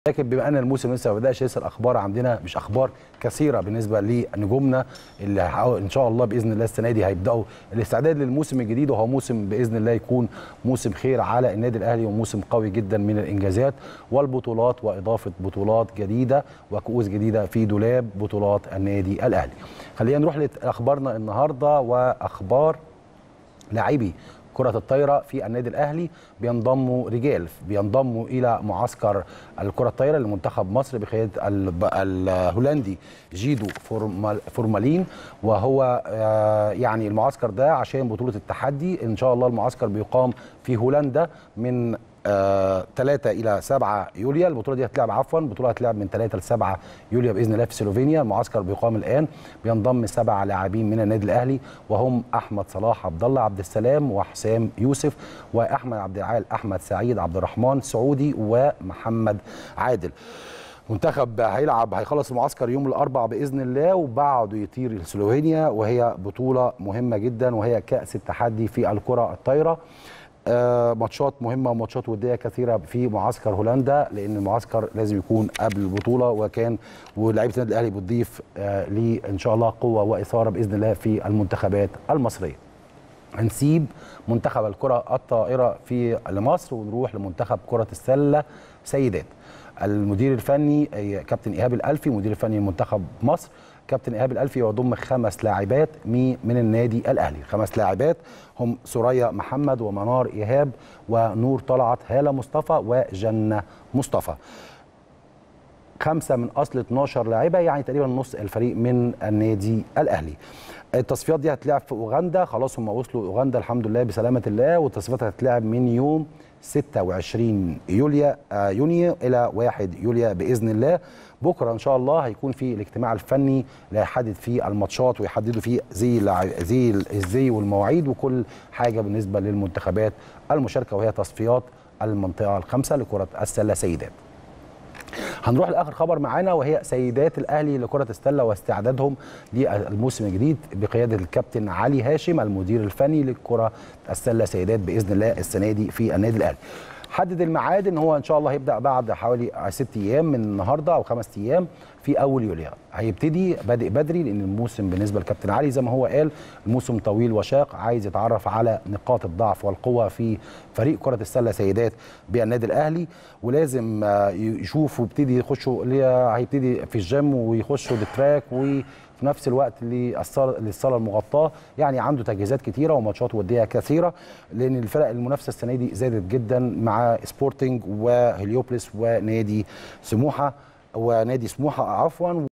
لكن بما ان الموسم لسه ما بداش لسه الاخبار عندنا مش اخبار كثيره بالنسبه لنجومنا اللي هيحققوا ان شاء الله باذن الله السنه دي هيبداوا الاستعداد للموسم الجديد وهو موسم باذن الله يكون موسم خير على النادي الاهلي وموسم قوي جدا من الانجازات والبطولات واضافه بطولات جديده وكؤوس جديده في دولاب بطولات النادي الاهلي. خلينا نروح لاخبارنا النهارده واخبار لاعبي كرة الطايرة في النادي الأهلي بينضموا رجال بينضموا إلى معسكر الكرة الطايرة لمنتخب مصر بقيادة الهولندي جيدو فورمالين وهو يعني المعسكر ده عشان بطولة التحدي إن شاء الله المعسكر بيقام في هولندا من 3 آه الى 7 يوليو البطوله دي هتلعب عفوا البطوله هتلعب من 3 ل 7 يوليو باذن الله في سلوفينيا المعسكر بيقام الان بينضم سبع لاعبين من النادي الاهلي وهم احمد صلاح عبد الله عبد السلام وحسام يوسف واحمد عبد العال احمد سعيد عبد الرحمن سعودي ومحمد عادل منتخب هيلعب هيخلص المعسكر يوم الاربعاء باذن الله وبعده يطير لسلوفينيا وهي بطوله مهمه جدا وهي كاس التحدي في الكره الطايره آه ماتشات مهمه وماتشات وديه كثيره في معسكر هولندا لان المعسكر لازم يكون قبل البطوله وكان ولاعيبه النادي الاهلي بتضيف آه ليه ان شاء الله قوه واثاره باذن الله في المنتخبات المصريه. هنسيب منتخب الكره الطائره في لمصر ونروح لمنتخب كره السله سيدات. المدير الفني كابتن ايهاب الالفي مدير الفني لمنتخب مصر كابتن ايهاب الالفي يضم خمس لاعبات من النادي الاهلي خمس لاعبات هم سوريا محمد ومنار ايهاب ونور طلعت هاله مصطفى وجنه مصطفى خمسه من اصل 12 لاعبه يعني تقريبا نص الفريق من النادي الاهلي التصفيات دي هتلعب في اوغندا خلاص هم وصلوا اوغندا الحمد لله بسلامه الله والتصفيات هتلعب من يوم 26 يوليو يونيو الى 1 يوليو باذن الله بكره ان شاء الله هيكون في الاجتماع الفني اللي هيحدد فيه الماتشات ويحددوا فيه زي زي الزي والمواعيد وكل حاجه بالنسبه للمنتخبات المشاركه وهي تصفيات المنطقه الخامسه لكره السله سيدات. هنروح لاخر خبر معانا وهي سيدات الاهلي لكره السله واستعدادهم للموسم الجديد بقياده الكابتن علي هاشم المدير الفني للكره السله سيدات باذن الله السنه دي في النادي الاهلي. حدد الميعاد ان هو ان شاء الله هيبدا بعد حوالي ست ايام من النهارده او خمس ايام في اول يوليو هيبتدي بادئ بدري لان الموسم بالنسبه لكابتن علي زي ما هو قال الموسم طويل وشاق عايز يتعرف على نقاط الضعف والقوه في فريق كره السله سيدات بالنادي الاهلي ولازم يشوفوا يبتدي يخشوا هيبتدي في الجيم ويخشوا التراك و في نفس الوقت للصاله المغطاه يعني عنده تجهيزات كتيره وماتشات وديه كثيره لان الفرق المنافسه السنه دي زادت جدا مع سبورتنج وهليوبلس ونادي سموحه ونادي سموحه عفوا